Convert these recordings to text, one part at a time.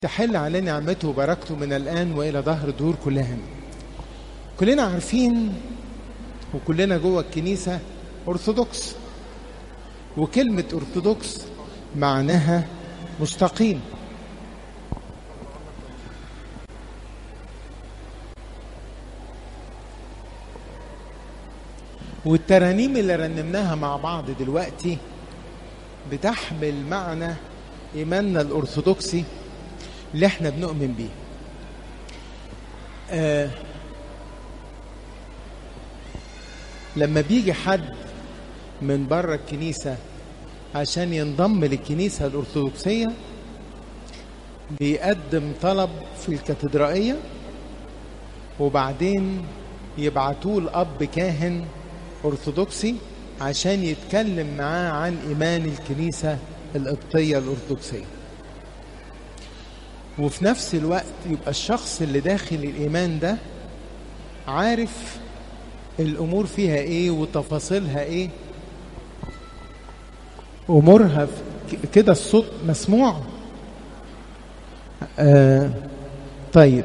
تحل علينا نعمته وبركته من الآن وإلى ظهر الدهور كلها كلنا عارفين وكلنا جوه الكنيسة أرثوذكس وكلمة أرثوذكس معناها مستقيم والترانيم اللي رنمناها مع بعض دلوقتي بتحمل معنى إيماننا الأرثوذكسي اللي احنا بنؤمن بيه آه لما بيجي حد من بره الكنيسة عشان ينضم للكنيسة الأرثوذكسية بيقدم طلب في الكاتدرائية وبعدين يبعتوه لأب كاهن أرثوذكسي عشان يتكلم معاه عن إيمان الكنيسة القبطية الأرثوذكسية وفي نفس الوقت يبقى الشخص اللي داخل الإيمان ده عارف الأمور فيها إيه وتفاصيلها إيه أمورها كده الصوت مسموع آه طيب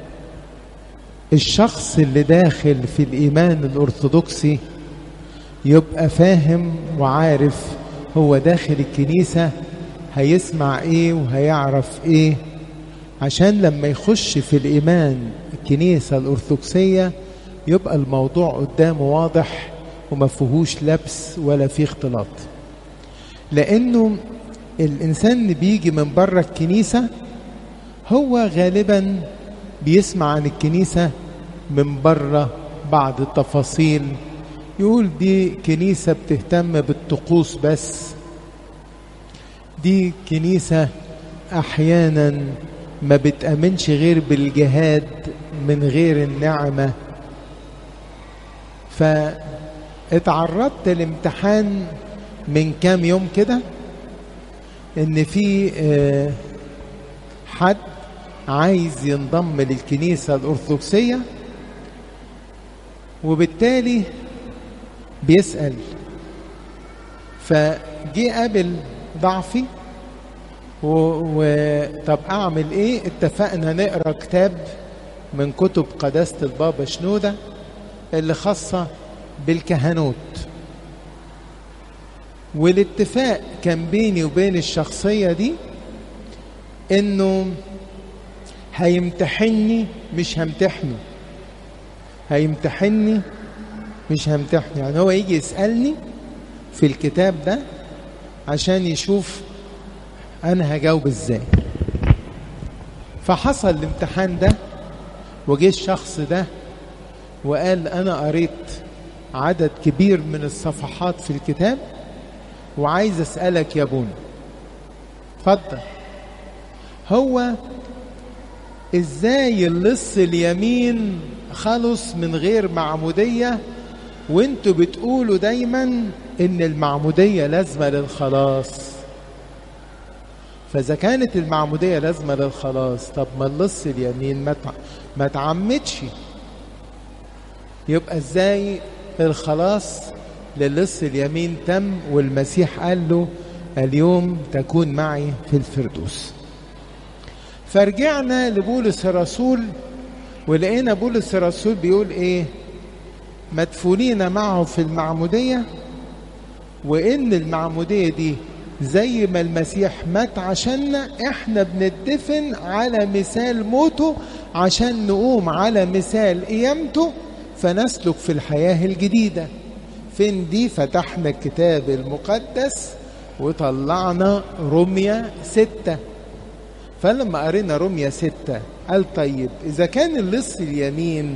الشخص اللي داخل في الإيمان الأرثوذكسي يبقى فاهم وعارف هو داخل الكنيسة هيسمع ايه وهيعرف ايه عشان لما يخش في الإيمان الكنيسة الأرثوذكسية يبقى الموضوع قدامه واضح وما فيهوش لبس ولا فيه اختلاط لأنه الإنسان اللي بيجي من بره الكنيسة هو غالبا بيسمع عن الكنيسة من بره بعض التفاصيل يقول دي كنيسة بتهتم بالطقوس بس دي كنيسة أحيانا ما بتأمنش غير بالجهاد من غير النعمة فاتعرضت لامتحان من كام يوم كده ان في حد عايز ينضم للكنيسة الأرثوذكسية وبالتالي بيسأل فجي قابل ضعفي و... و... طب أعمل إيه اتفقنا نقرأ كتاب من كتب قداسة البابا شنودة اللي خاصة بالكهنوت والاتفاق كان بيني وبين الشخصية دي انه هيمتحني مش همتحنه هيمتحني مش همتحني يعني هو يجي يسألني في الكتاب ده عشان يشوف انا هجاوب ازاي فحصل الامتحان ده وجه الشخص ده وقال انا قريت عدد كبير من الصفحات في الكتاب وعايز اسالك يا بونا اتفضل هو ازاي اللص اليمين خلص من غير معموديه وانتوا بتقولوا دايما ان المعموديه لازمه للخلاص فاذا كانت المعموديه لازمه للخلاص طب ما اللص اليمين ما ما تعمدش يبقى ازاي الخلاص للص اليمين تم والمسيح قال له اليوم تكون معي في الفردوس فرجعنا لبولس الرسول ولقينا بولس الرسول بيقول ايه مدفونين معه في المعمودية وإن المعمودية دي زي ما المسيح مات عشاننا احنا بندفن على مثال موته عشان نقوم على مثال قيامته فنسلك في الحياة الجديدة فين دي فتحنا الكتاب المقدس وطلعنا رمية ستة فلما قرينا رمية ستة قال طيب إذا كان اللص اليمين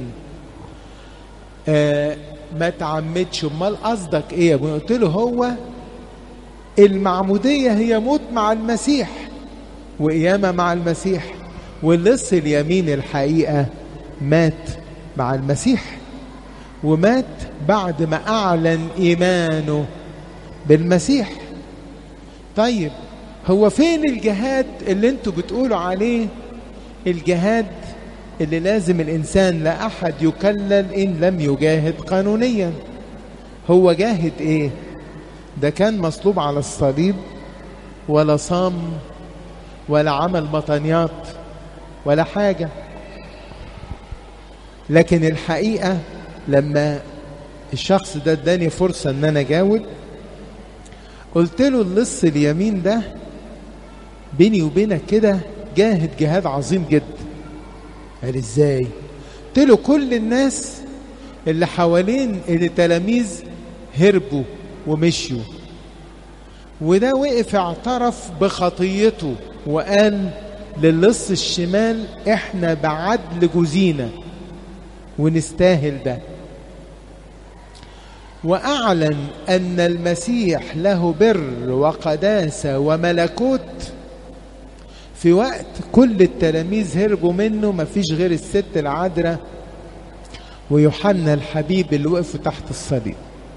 آه ما تعمدش امال قصدك ايه يا ابني قلت له هو المعمودية هي موت مع المسيح وقيامة مع المسيح واللص اليمين الحقيقة مات مع المسيح ومات بعد ما أعلن إيمانه بالمسيح طيب هو فين الجهاد اللي انتوا بتقولوا عليه الجهاد اللي لازم الإنسان لا أحد يكلل إن لم يجاهد قانونيا هو جاهد إيه ده كان مصلوب على الصليب ولا صام ولا عمل مطنيات ولا حاجة لكن الحقيقة لما الشخص ده اداني فرصة ان انا اجاوب قلت له اللص اليمين ده بيني وبينك كده جاهد جهاد عظيم جدا قال ازاي قلت له كل الناس اللي حوالين التلاميذ هربوا ومشيوا وده وقف اعترف بخطيته وقال للص الشمال احنا بعدل جوزينا ونستاهل ده واعلن ان المسيح له بر وقداسه وملكوت في وقت كل التلاميذ هربوا منه مفيش غير الست العذراء ويوحنا الحبيب اللي وقفوا تحت الصليب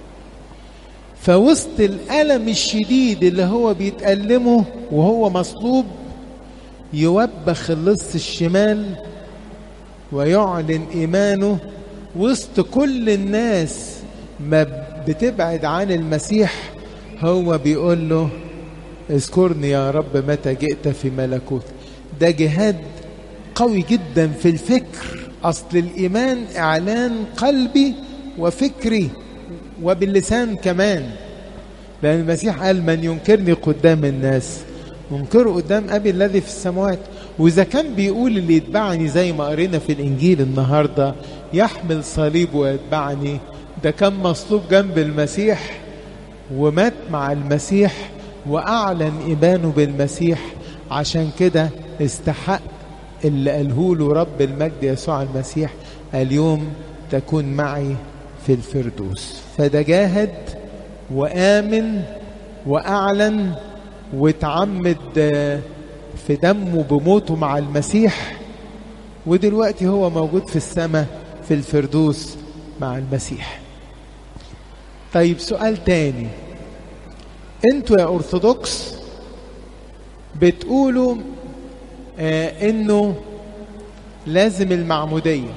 فوسط الألم الشديد اللي هو بيتألمه وهو مصلوب يوبخ اللص الشمال ويعلن إيمانه وسط كل الناس ما بتبعد عن المسيح هو بيقول له اذكرني يا رب متى جئت في ملكوت ده جهاد قوي جدا في الفكر أصل الإيمان إعلان قلبي وفكري وباللسان كمان لأن المسيح قال من ينكرني قدام الناس منكره قدام أبي الذي في السماوات وإذا كان بيقول اللي يتبعني زي ما قرينا في الإنجيل النهاردة يحمل صليب ويتبعني ده كان مصلوب جنب المسيح ومات مع المسيح وأعلن إيمانه بالمسيح عشان كده استحق اللي قاله له رب المجد يسوع المسيح اليوم تكون معي في الفردوس فده جاهد وآمن وأعلن واتعمد في دمه بموته مع المسيح ودلوقتي هو موجود في السماء في الفردوس مع المسيح طيب سؤال تاني انتوا يا ارثوذكس بتقولوا آه انه لازم المعموديه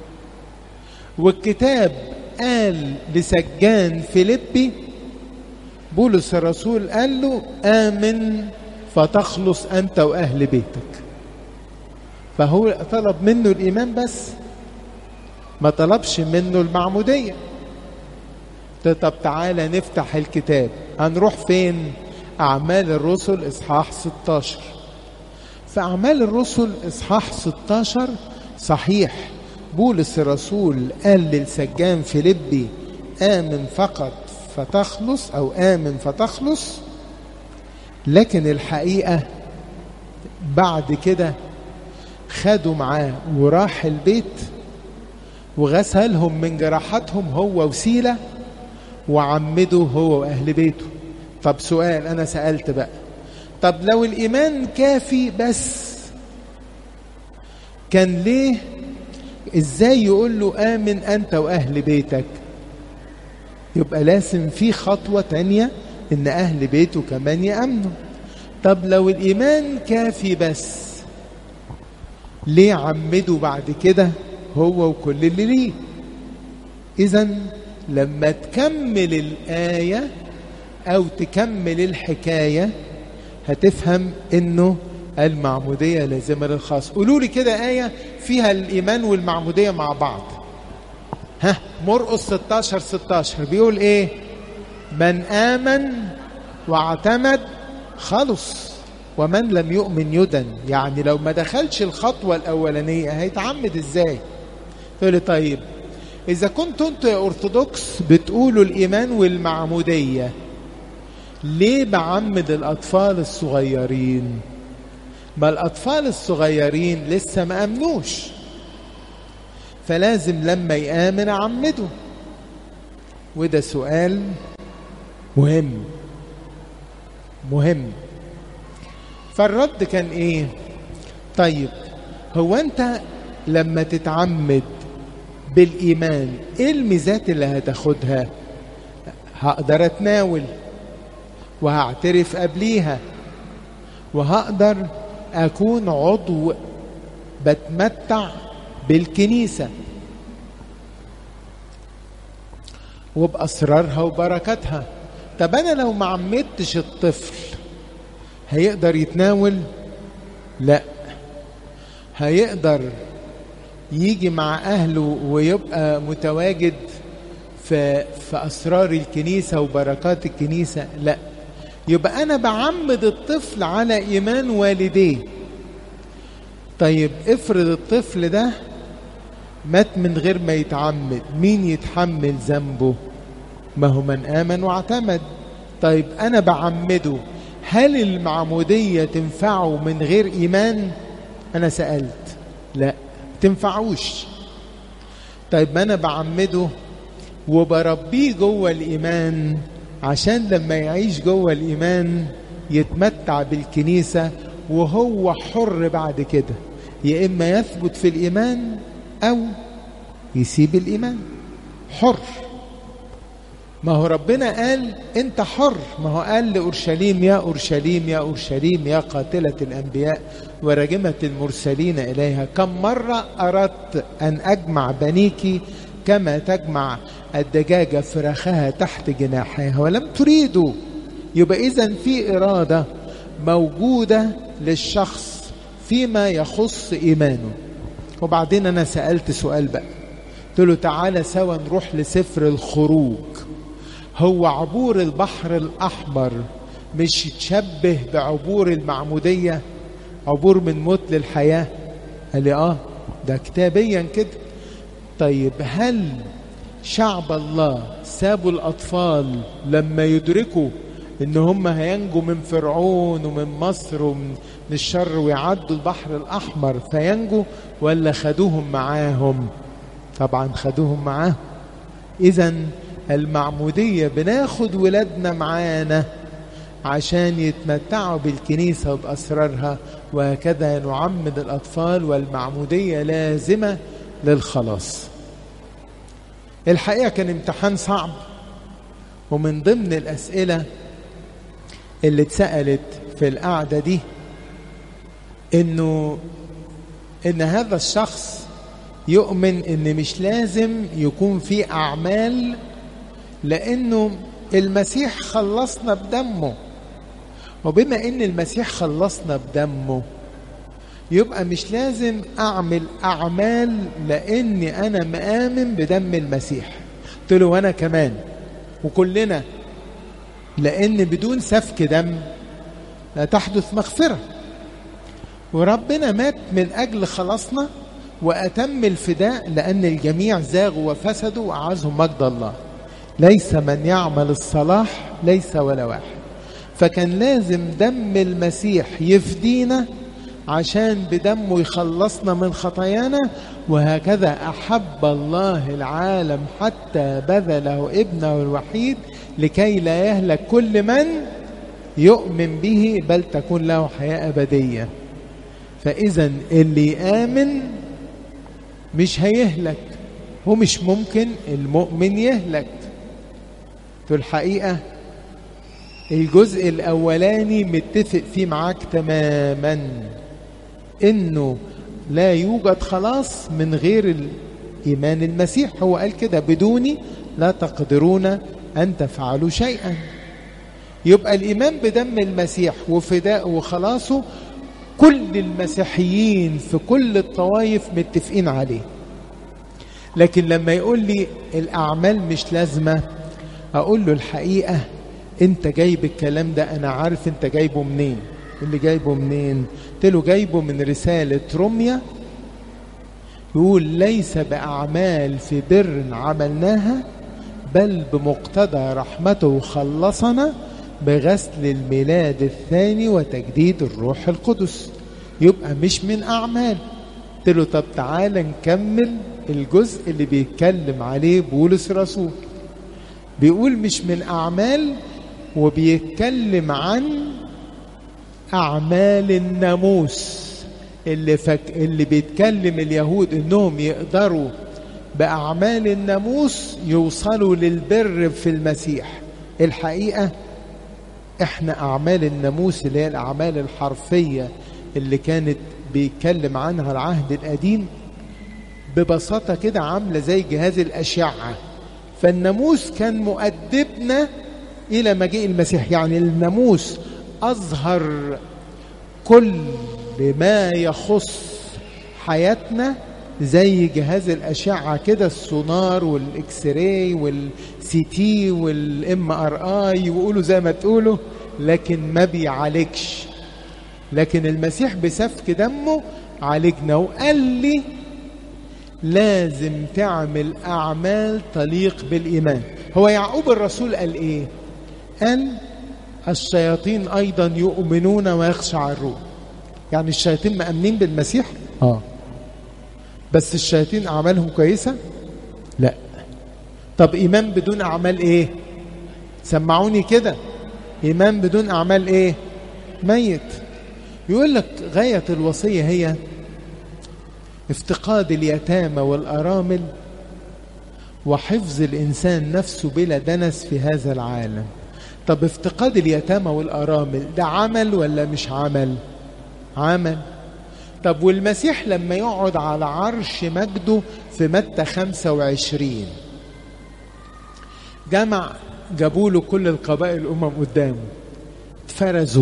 والكتاب قال لسجان فيليبي بولس الرسول قال له آمن فتخلص أنت وأهل بيتك فهو طلب منه الإيمان بس ما طلبش منه المعمودية طب تعالى نفتح الكتاب هنروح فين أعمال الرسل إصحاح 16 في أعمال الرسل إصحاح 16 صحيح بولس الرسول قال للسجان فيليبي آمن فقط فتخلص أو آمن فتخلص لكن الحقيقة بعد كده خدوا معاه وراح البيت وغسلهم من جراحاتهم هو وسيلة وعمده هو وأهل بيته طب سؤال أنا سألت بقى طب لو الإيمان كافي بس كان ليه ازاي يقول له آمن أنت وأهل بيتك يبقى لازم في خطوة تانية إن أهل بيته كمان يأمنوا طب لو الإيمان كافي بس ليه عمده بعد كده هو وكل اللي ليه إذا لما تكمل الآية أو تكمل الحكاية هتفهم إنه المعمودية لازمة للخاص قولوا لي كده آية فيها الإيمان والمعمودية مع بعض ها مرقس 16 16 بيقول إيه من آمن واعتمد خلص ومن لم يؤمن يدن يعني لو ما دخلش الخطوة الأولانية هيتعمد إزاي تقول لي طيب إذا كنتوا أنتوا يا أرثوذكس بتقولوا الإيمان والمعمودية ليه بعمد الأطفال الصغيرين ما الأطفال الصغيرين لسه ما أمنوش فلازم لما يآمن أعمده وده سؤال مهم مهم فالرد كان ايه طيب هو انت لما تتعمد بالايمان ايه الميزات اللي هتاخدها هقدر اتناول وهعترف قبليها وهقدر اكون عضو بتمتع بالكنيسه وباسرارها وبركاتها طب انا لو ما عمدتش الطفل هيقدر يتناول لا هيقدر يجي مع أهله ويبقى متواجد في, في أسرار الكنيسة وبركات الكنيسة لا يبقى أنا بعمد الطفل على إيمان والديه طيب افرض الطفل ده مات من غير ما يتعمد مين يتحمل ذنبه ما هو من آمن واعتمد طيب أنا بعمده هل المعمودية تنفعه من غير إيمان أنا سألت لا تنفعوش طيب ما أنا بعمده وبربيه جوه الإيمان عشان لما يعيش جوه الإيمان يتمتع بالكنيسة وهو حر بعد كده يا إما يثبت في الإيمان أو يسيب الإيمان حر ما هو ربنا قال أنت حر ما هو قال لأورشليم يا أورشليم يا أورشليم يا قاتلة الأنبياء ورجمة المرسلين إليها كم مرة أردت أن أجمع بنيك كما تجمع الدجاجة فراخها تحت جناحها ولم تريدوا يبقى إذا في إرادة موجودة للشخص فيما يخص إيمانه وبعدين أنا سألت سؤال بقى قلت له تعالى سوا نروح لسفر الخروج هو عبور البحر الأحمر مش يتشبه بعبور المعمودية عبور من موت للحياة قال لي آه ده كتابيا كده طيب هل شعب الله سابوا الأطفال لما يدركوا إن هم هينجوا من فرعون ومن مصر ومن الشر ويعدوا البحر الأحمر فينجوا ولا خدوهم معاهم طبعا خدوهم معاهم إذا المعمودية بناخد ولادنا معانا عشان يتمتعوا بالكنيسة وبأسرارها وهكذا نعمد الأطفال والمعمودية لازمة للخلاص الحقيقة كان امتحان صعب ومن ضمن الأسئلة اللي اتسألت في القعدة دي إنه إن هذا الشخص يؤمن إن مش لازم يكون في أعمال لأنه المسيح خلصنا بدمه وبما إن المسيح خلصنا بدمه يبقى مش لازم أعمل أعمال لأني أنا مآمن بدم المسيح قلت له وأنا كمان وكلنا لأن بدون سفك دم لا تحدث مغفرة وربنا مات من أجل خلاصنا وأتم الفداء لأن الجميع زاغوا وفسدوا وأعازهم مجد الله ليس من يعمل الصلاح ليس ولا واحد فكان لازم دم المسيح يفدينا عشان بدمه يخلصنا من خطايانا وهكذا أحب الله العالم حتى بذله ابنه الوحيد لكي لا يهلك كل من يؤمن به بل تكون له حياة أبدية فإذا اللي يآمن مش هيهلك هو مش ممكن المؤمن يهلك في الحقيقة الجزء الأولاني متفق فيه معاك تماما إنه لا يوجد خلاص من غير الإيمان المسيح هو قال كده بدوني لا تقدرون أن تفعلوا شيئا يبقى الإيمان بدم المسيح وفداءه وخلاصه كل المسيحيين في كل الطوائف متفقين عليه لكن لما يقول لي الأعمال مش لازمة أقول له الحقيقة أنت جايب الكلام ده أنا عارف أنت جايبه منين اللي جايبه منين قلت له جايبه من رسالة روميا يقول ليس بأعمال في بر عملناها بل بمقتضى رحمته خلصنا بغسل الميلاد الثاني وتجديد الروح القدس يبقى مش من أعمال قلت له طب تعالى نكمل الجزء اللي بيتكلم عليه بولس رسول بيقول مش من أعمال وبيتكلم عن أعمال الناموس اللي فك... اللي بيتكلم اليهود إنهم يقدروا بأعمال الناموس يوصلوا للبر في المسيح الحقيقة احنا أعمال الناموس اللي هي الأعمال الحرفية اللي كانت بيتكلم عنها العهد القديم ببساطة كده عاملة زي جهاز الأشعة فالناموس كان مؤدبنا إلى مجيء المسيح يعني الناموس أظهر كل ما يخص حياتنا زي جهاز الأشعة كده السونار والإكس راي والسي تي والإم آر آي وقولوا زي ما تقولوا لكن ما بيعالجش لكن المسيح بسفك دمه عالجنا وقال لي لازم تعمل أعمال تليق بالإيمان هو يعقوب الرسول قال إيه قال الشياطين أيضا يؤمنون ويخشعرون يعني الشياطين مأمنين بالمسيح آه بس الشياطين أعمالهم كويسة لا طب إيمان بدون أعمال إيه سمعوني كده إيمان بدون أعمال إيه ميت يقول لك غاية الوصية هي افتقاد اليتامى والأرامل وحفظ الإنسان نفسه بلا دنس في هذا العالم طب افتقاد اليتامى والأرامل ده عمل ولا مش عمل عمل طب والمسيح لما يقعد على عرش مجده في متى 25 جمع جابوا له كل القبائل الأمم قدامه اتفرزوا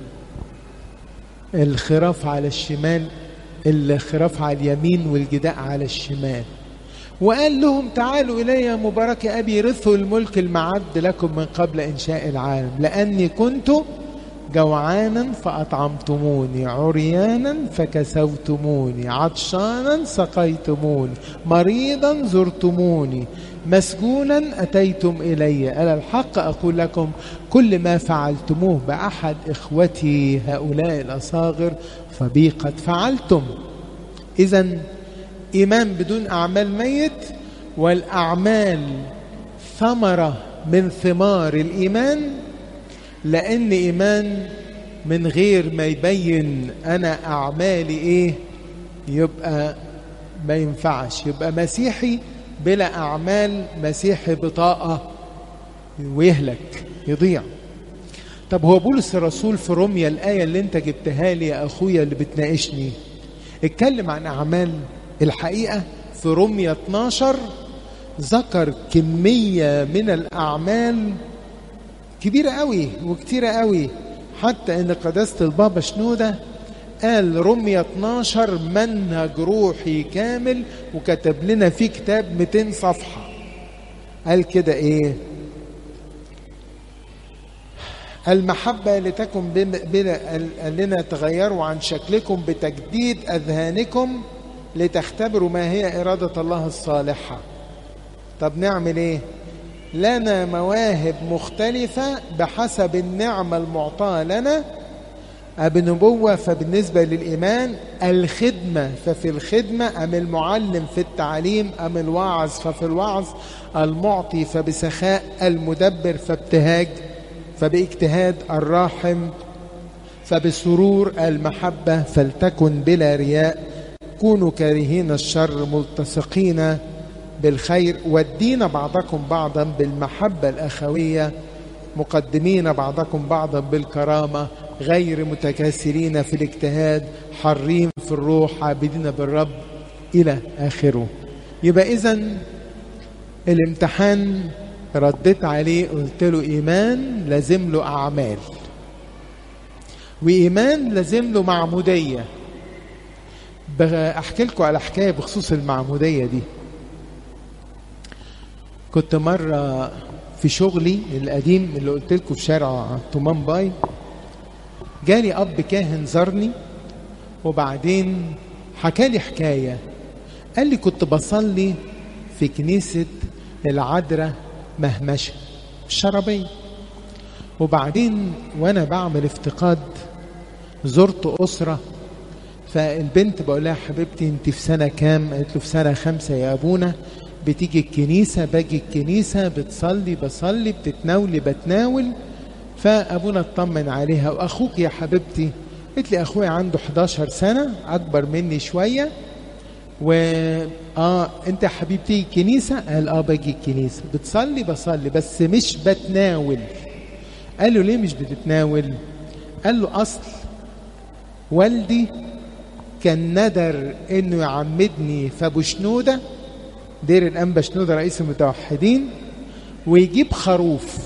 الخراف على الشمال الخراف على اليمين والجداء على الشمال وقال لهم تعالوا إلي يا مبارك أبي رثوا الملك المعد لكم من قبل إنشاء العالم لأني كنت جوعانا فأطعمتموني عريانا فكسوتموني عطشانا سقيتموني مريضا زرتموني مسجونا أتيتم إلي ألا الحق أقول لكم كل ما فعلتموه بأحد إخوتي هؤلاء الأصاغر فبي قد فعلتم إذا إيمان بدون أعمال ميت والأعمال ثمرة من ثمار الإيمان لأن إيمان من غير ما يبين أنا أعمالي إيه يبقى ما ينفعش يبقى مسيحي بلا أعمال مسيحي بطاقة ويهلك يضيع طب هو بولس الرسول في روميا الآية اللي انت جبتها لي يا أخويا اللي بتناقشني اتكلم عن أعمال الحقيقة في روميا 12 ذكر كمية من الأعمال كبيرة قوي وكتيرة قوي حتى ان قداسة البابا شنودة قال رمية 12 منهج روحي كامل وكتب لنا فيه كتاب 200 صفحة قال كده ايه المحبة لتكن بلا قال لنا تغيروا عن شكلكم بتجديد أذهانكم لتختبروا ما هي إرادة الله الصالحة طب نعمل ايه لنا مواهب مختلفة بحسب النعمة المعطاة لنا بنبوة فبالنسبة للإيمان الخدمة ففي الخدمة أم المعلم في التعليم أم الواعظ ففي الوعظ المعطي فبسخاء المدبر فابتهاج فباجتهاد الراحم فبسرور المحبة فلتكن بلا رياء كونوا كارهين الشر ملتصقين بالخير ودين بعضكم بعضا بالمحبة الأخوية مقدمين بعضكم بعضا بالكرامة غير متكاسلين في الاجتهاد حرين في الروح عابدين بالرب إلى آخره يبقى إذا الامتحان رديت عليه قلت له إيمان لازم له أعمال وإيمان لازم له معمودية أحكي لكم على حكاية بخصوص المعمودية دي كنت مرة في شغلي القديم اللي قلت لكم في شارع تومان باي جالي أب كاهن زارني وبعدين حكى لي حكاية قال لي كنت بصلي في كنيسة العذراء مهمشة الشربية وبعدين وأنا بعمل افتقاد زرت أسرة فالبنت بقول لها حبيبتي انت في سنة كام قالت له في سنة خمسة يا أبونا بتيجي الكنيسة باجي الكنيسة بتصلي بصلي بتتناولي بتناول فأبونا اطمن عليها وأخوك يا حبيبتي قلت لي أخويا عنده 11 سنة أكبر مني شوية و اه انت يا حبيبتي الكنيسة قال اه باجي الكنيسة بتصلي بصلي بس مش بتناول قال له ليه مش بتتناول قال له أصل والدي كان ندر انه يعمدني في ابو شنوده دير الانبا شنوده رئيس المتوحدين ويجيب خروف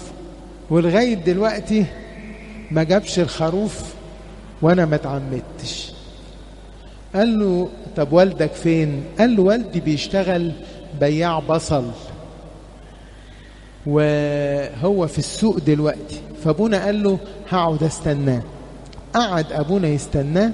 ولغايه دلوقتي ما جابش الخروف وانا ما اتعمدتش قال له طب والدك فين قال له والدي بيشتغل بياع بصل وهو في السوق دلوقتي فابونا قال له هقعد استناه قعد ابونا يستناه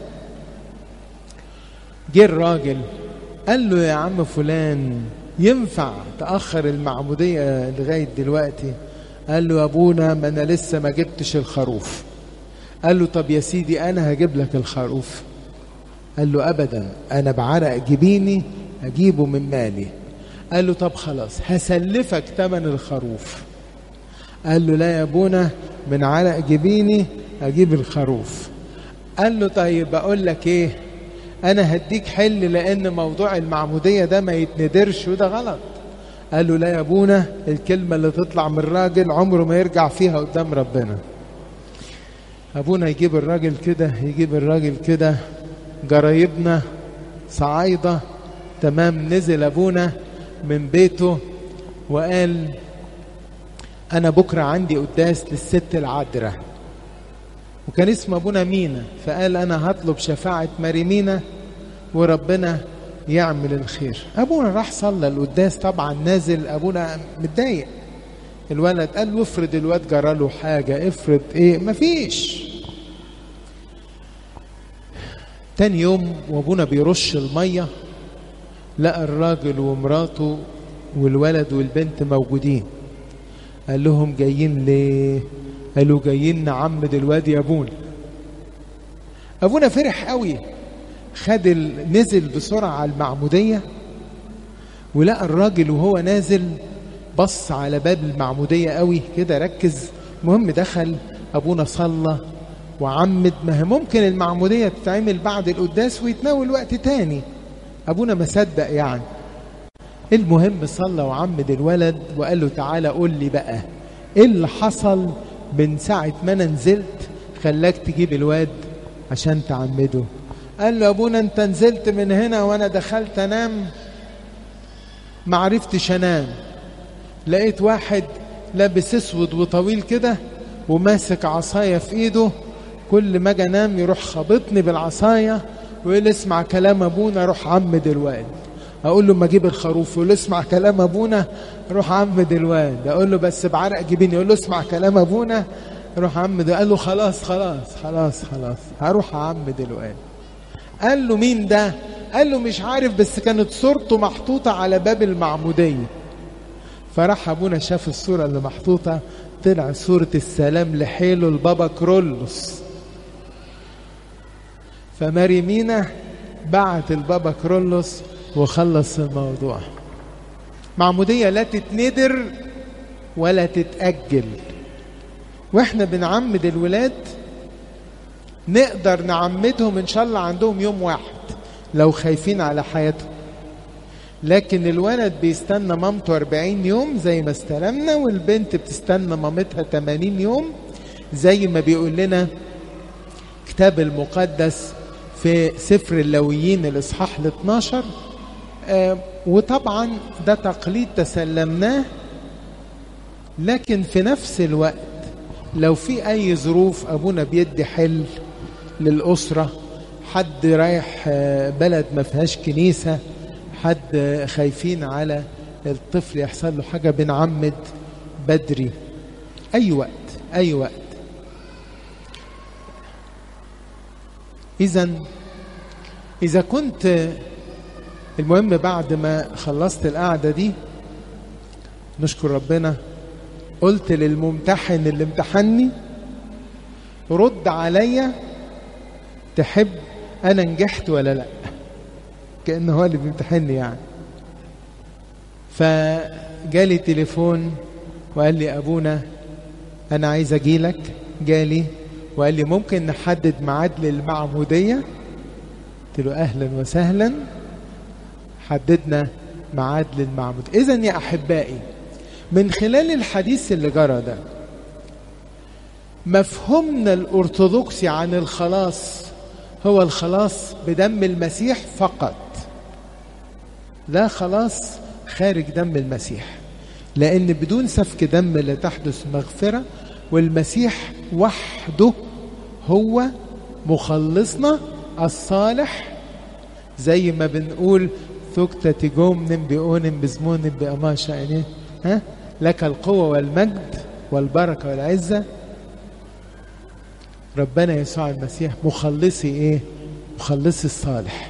جه الراجل قال له يا عم فلان ينفع تأخر المعمودية لغاية دلوقتي قال له يا ابونا ما انا لسه ما جبتش الخروف قال له طب يا سيدي انا هجيب لك الخروف قال له ابدا انا بعرق جبيني اجيبه من مالي قال له طب خلاص هسلفك ثمن الخروف قال له لا يا ابونا من عرق جبيني اجيب الخروف قال له طيب اقول لك ايه انا هديك حل لان موضوع المعموديه ده ما يتندرش وده غلط قال له لا يا ابونا الكلمه اللي تطلع من الراجل عمره ما يرجع فيها قدام ربنا ابونا يجيب الراجل كده يجيب الراجل كده جرايبنا صعايده تمام نزل ابونا من بيته وقال انا بكره عندي قداس للست العذراء وكان اسم ابونا مينا فقال انا هطلب شفاعه ماري مينا وربنا يعمل الخير ابونا راح صلى القداس طبعا نازل ابونا متضايق الولد قال له افرض الواد جرى له حاجه افرض ايه مفيش تاني يوم وابونا بيرش الميه لقى الراجل ومراته والولد والبنت موجودين قال لهم جايين ليه قالوا جايين نعمد الواد يا ابونا ابونا فرح قوي خد ال... نزل بسرعه على المعموديه ولقى الراجل وهو نازل بص على باب المعموديه قوي كده ركز المهم دخل ابونا صلى وعمد ما هي ممكن المعموديه تتعمل بعد القداس ويتناول وقت تاني ابونا ما صدق يعني المهم صلى وعمد الولد وقال له تعالى قول لي بقى ايه اللي حصل من ساعة ما انا نزلت خلاك تجيب الواد عشان تعمده قال له ابونا انت نزلت من هنا وانا دخلت انام ما عرفتش انام لقيت واحد لابس اسود وطويل كده وماسك عصاية في ايده كل ما اجي انام يروح خابطني بالعصاية ويقول اسمع كلام ابونا روح عمد الواد اقول له ما اجيب الخروف يقول له اسمع كلام ابونا روح عمد الواد اقول له بس بعرق جبيني يقول له اسمع كلام ابونا روح عمد قال له خلاص خلاص خلاص خلاص هروح اعمد الواد قال له مين ده قال له مش عارف بس كانت صورته محطوطة على باب المعمودية فراح ابونا شاف الصورة اللي محطوطة طلع صورة السلام لحيله البابا كرولوس فماري مينا بعت البابا كرولوس وخلص الموضوع معمودية لا تتندر ولا تتأجل واحنا بنعمد الولاد نقدر نعمدهم ان شاء الله عندهم يوم واحد لو خايفين على حياتهم لكن الولد بيستنى مامته 40 يوم زي ما استلمنا والبنت بتستنى مامتها 80 يوم زي ما بيقول لنا كتاب المقدس في سفر اللويين الاصحاح ال 12 آه وطبعا ده تقليد تسلمناه لكن في نفس الوقت لو في اي ظروف ابونا بيدي حل للاسره حد رايح آه بلد ما فيهاش كنيسه حد آه خايفين على الطفل يحصل له حاجه بنعمد بدري اي وقت اي وقت اذا اذا كنت المهم بعد ما خلصت القعدة دي نشكر ربنا قلت للممتحن اللي امتحني رد عليا تحب انا نجحت ولا لا كأنه هو اللي بيمتحني يعني فجالي تليفون وقال لي ابونا انا عايز اجيلك جالي وقال لي ممكن نحدد ميعاد للمعموديه قلت له اهلا وسهلا حددنا ميعاد للمعمود اذا يا احبائي من خلال الحديث اللي جرى ده مفهومنا الارثوذكسي عن الخلاص هو الخلاص بدم المسيح فقط لا خلاص خارج دم المسيح لان بدون سفك دم لا تحدث مغفره والمسيح وحده هو مخلصنا الصالح زي ما بنقول ثكتة تجوم بأون بزمون بأماشا يعني ها لك القوة والمجد والبركة والعزة ربنا يسوع المسيح مخلصي ايه مخلصي الصالح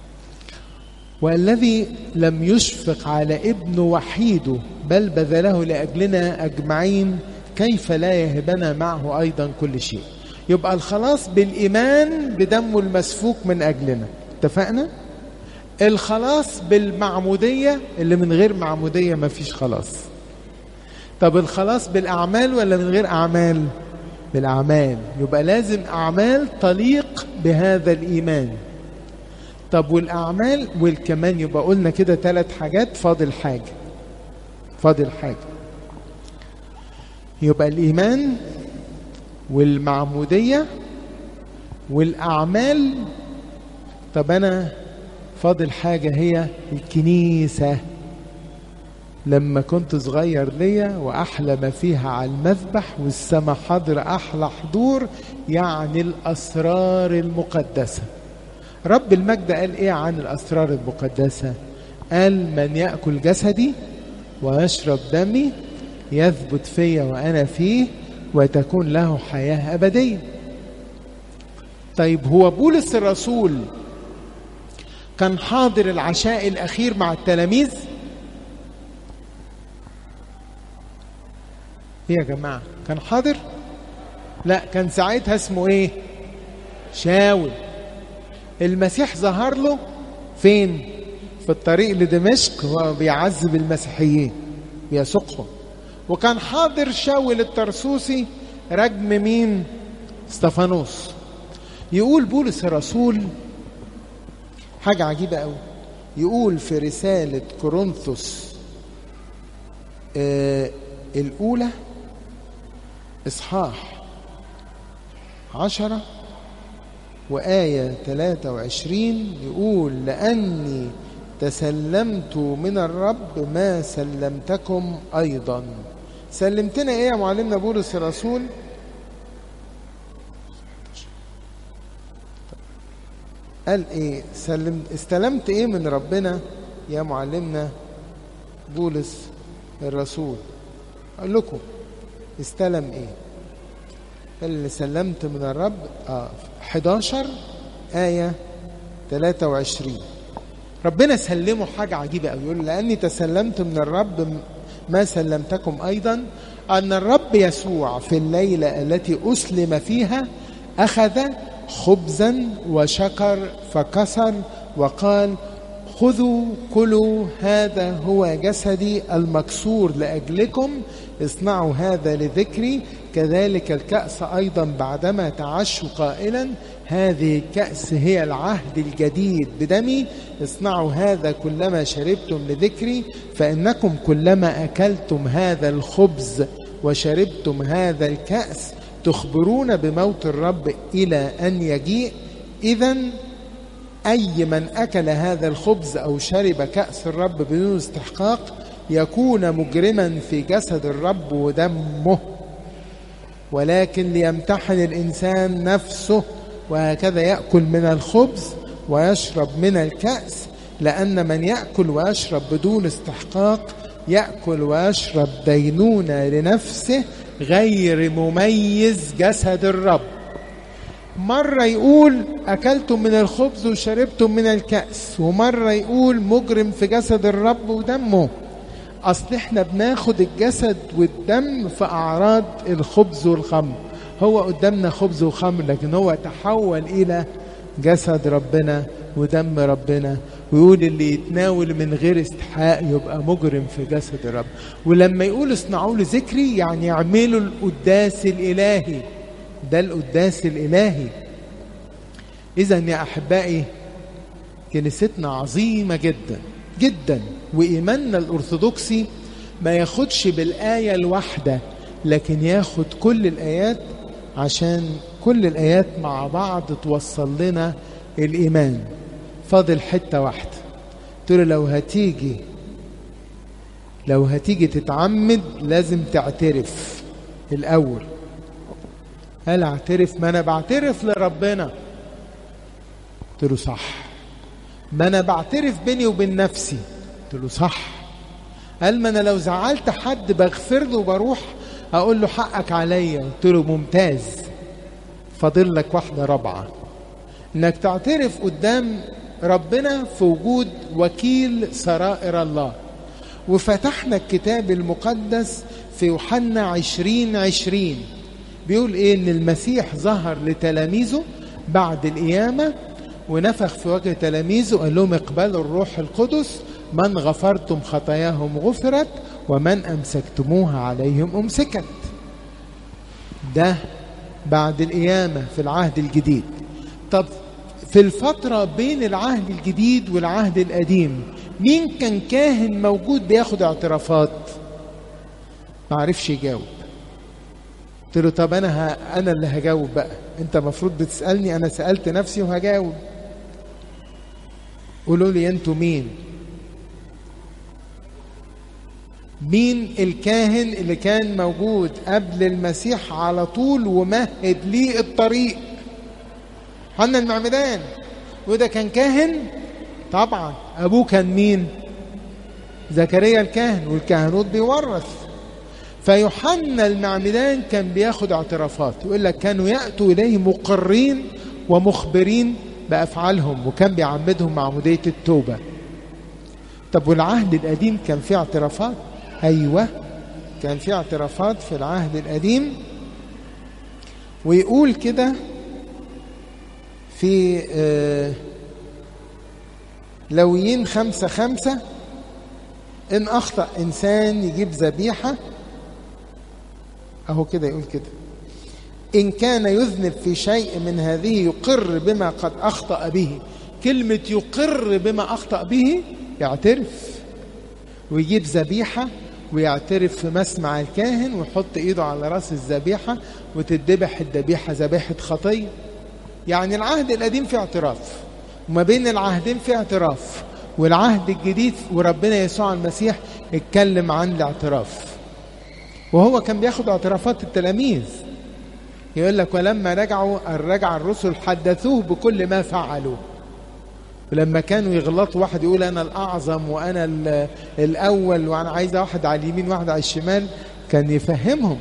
والذي لم يشفق على ابنه وحيده بل بذله لأجلنا أجمعين كيف لا يهبنا معه أيضا كل شيء يبقى الخلاص بالإيمان بدمه المسفوك من أجلنا اتفقنا؟ الخلاص بالمعمودية اللي من غير معمودية ما فيش خلاص طب الخلاص بالأعمال ولا من غير أعمال بالأعمال يبقى لازم أعمال تليق بهذا الإيمان طب والأعمال والكمان يبقى قلنا كده ثلاث حاجات فاضل حاجة فاضل حاجة يبقى الإيمان والمعمودية والأعمال طب أنا فاضل حاجة هي الكنيسة لما كنت صغير ليا وأحلى ما فيها على المذبح والسما حضر أحلى حضور يعني الأسرار المقدسة رب المجد قال إيه عن الأسرار المقدسة قال من يأكل جسدي ويشرب دمي يثبت فيا وأنا فيه وتكون له حياة أبدية طيب هو بولس الرسول كان حاضر العشاء الأخير مع التلاميذ ايه يا جماعة كان حاضر لا كان ساعتها اسمه ايه شاول المسيح ظهر له فين في الطريق لدمشق وهو بيعذب المسيحيين بيسوقهم وكان حاضر شاول الترسوسي رجم مين استفانوس يقول بولس الرسول حاجة عجيبة قوي يقول في رسالة كورنثوس آه الأولى إصحاح عشرة وآية 23 يقول لأني تسلمت من الرب ما سلمتكم أيضا سلمتنا إيه يا معلمنا بولس الرسول قال إيه سلم استلمت إيه من ربنا يا معلمنا بولس الرسول أقول لكم استلم ايه اللي سلمت من الرب آه 11 آية 23 ربنا سلمه حاجة عجيبة قوي يقول لأني تسلمت من الرب ما سلمتكم أيضا أن الرب يسوع في الليلة التي أسلم فيها أخذ خبزا وشكر فكسر وقال خذوا كلوا هذا هو جسدي المكسور لأجلكم اصنعوا هذا لذكري كذلك الكأس أيضا بعدما تعشوا قائلا هذه الكأس هي العهد الجديد بدمي اصنعوا هذا كلما شربتم لذكري فإنكم كلما أكلتم هذا الخبز وشربتم هذا الكأس تخبرون بموت الرب إلى أن يجيء إذا أي من أكل هذا الخبز أو شرب كأس الرب بدون استحقاق يكون مجرما في جسد الرب ودمه ولكن ليمتحن الإنسان نفسه وهكذا يأكل من الخبز ويشرب من الكأس لأن من يأكل ويشرب بدون استحقاق يأكل ويشرب دينونة لنفسه غير مميز جسد الرب مرة يقول أكلتم من الخبز وشربتم من الكأس ومرة يقول مجرم في جسد الرب ودمه أصل إحنا بناخد الجسد والدم في أعراض الخبز والخمر هو قدامنا خبز وخمر لكن هو تحول إلى جسد ربنا ودم ربنا ويقول اللي يتناول من غير استحقاق يبقى مجرم في جسد الرب ولما يقول اصنعوا له ذكري يعني اعملوا القداس الإلهي ده القداس الإلهي إذا يا أحبائي كنيستنا عظيمة جدا جدا وإيماننا الأرثوذكسي ما ياخدش بالآية الواحدة لكن ياخد كل الآيات عشان كل الآيات مع بعض توصل لنا الإيمان فاضل حتة واحدة تقول لو هتيجي لو هتيجي تتعمد لازم تعترف الأول قال اعترف ما انا بعترف لربنا قلت له صح ما انا بعترف بيني وبين نفسي قلت له صح قال ما انا لو زعلت حد بغفر له وبروح اقول له حقك عليا قلت له ممتاز فاضل لك واحده رابعه انك تعترف قدام ربنا في وجود وكيل سرائر الله وفتحنا الكتاب المقدس في يوحنا عشرين عشرين بيقول ايه ان المسيح ظهر لتلاميذه بعد القيامة ونفخ في وجه تلاميذه قال لهم اقبلوا الروح القدس من غفرتم خطاياهم غفرت ومن أمسكتموها عليهم أمسكت ده بعد القيامة في العهد الجديد طب في الفترة بين العهد الجديد والعهد القديم مين كان كاهن موجود بياخد اعترافات ما عرفش يجاوب قلت له طب انا ه... انا اللي هجاوب بقى انت المفروض بتسالني انا سالت نفسي وهجاوب قولوا لي انتوا مين مين الكاهن اللي كان موجود قبل المسيح على طول ومهد ليه الطريق حنا المعمدان وده كان كاهن طبعا ابوه كان مين زكريا الكاهن والكهنوت بيورث فيوحنا المعمدان كان بياخد اعترافات يقول لك كانوا ياتوا اليه مقرين ومخبرين بافعالهم وكان بيعمدهم معموديه التوبه طب والعهد القديم كان فيه اعترافات ايوه كان فيه اعترافات في العهد القديم ويقول كده في آه لويين خمسة خمسة إن أخطأ إنسان يجيب ذبيحة أهو كده يقول كده إن كان يذنب في شيء من هذه يقر بما قد أخطأ به كلمة يقر بما أخطأ به يعترف ويجيب ذبيحة ويعترف في مسمع الكاهن ويحط إيده على رأس الذبيحة وتذبح الذبيحة ذبيحة خطية يعني العهد القديم فيه اعتراف وما بين العهدين في اعتراف والعهد الجديد وربنا يسوع المسيح اتكلم عن الاعتراف وهو كان بياخد اعترافات التلاميذ يقول لك ولما رجعوا رجع الرسل حدثوه بكل ما فعلوا ولما كانوا يغلطوا واحد يقول انا الاعظم وانا الاول وانا عايز واحد على اليمين واحد على الشمال كان يفهمهم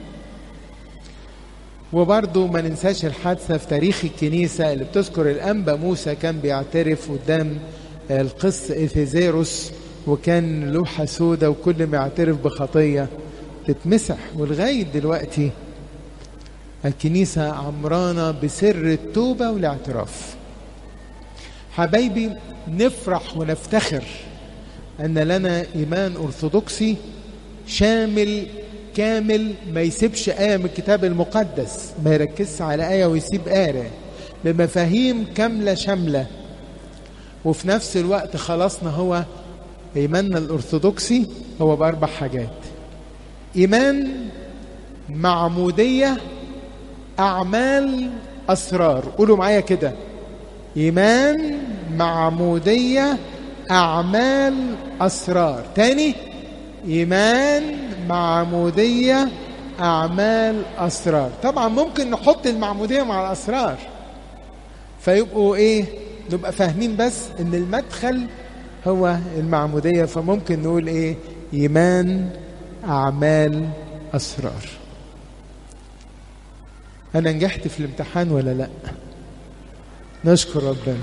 وبرضه ما ننساش الحادثة في تاريخ الكنيسة اللي بتذكر الأنبا موسى كان بيعترف قدام القس إفيزيروس وكان لوحة سودة وكل ما يعترف بخطية تتمسح ولغاية دلوقتي الكنيسة عمرانة بسر التوبة والاعتراف حبايبي نفرح ونفتخر أن لنا إيمان أرثوذكسي شامل كامل ما يسيبش آية من الكتاب المقدس ما يركزش على آية ويسيب آية بمفاهيم كاملة شاملة وفي نفس الوقت خلصنا هو إيماننا الأرثوذكسي هو بأربع حاجات إيمان معمودية أعمال أسرار قولوا معايا كده إيمان معمودية أعمال أسرار تاني إيمان معمودية أعمال أسرار طبعا ممكن نحط المعمودية مع الأسرار فيبقوا إيه نبقى فاهمين بس إن المدخل هو المعمودية فممكن نقول إيه إيمان أعمال أسرار أنا نجحت في الامتحان ولا لأ نشكر ربنا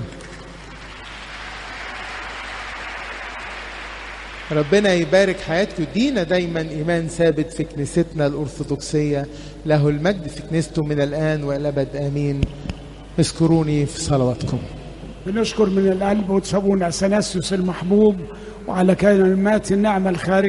ربنا يبارك حياتكم دينا دايما إيمان ثابت في كنيستنا الأرثوذكسية له المجد في كنيسته من الآن وإلى أبد آمين اذكروني في صلواتكم بنشكر من القلب وتسابونا سناسيوس المحبوب وعلى كلمات النعمة الخارجة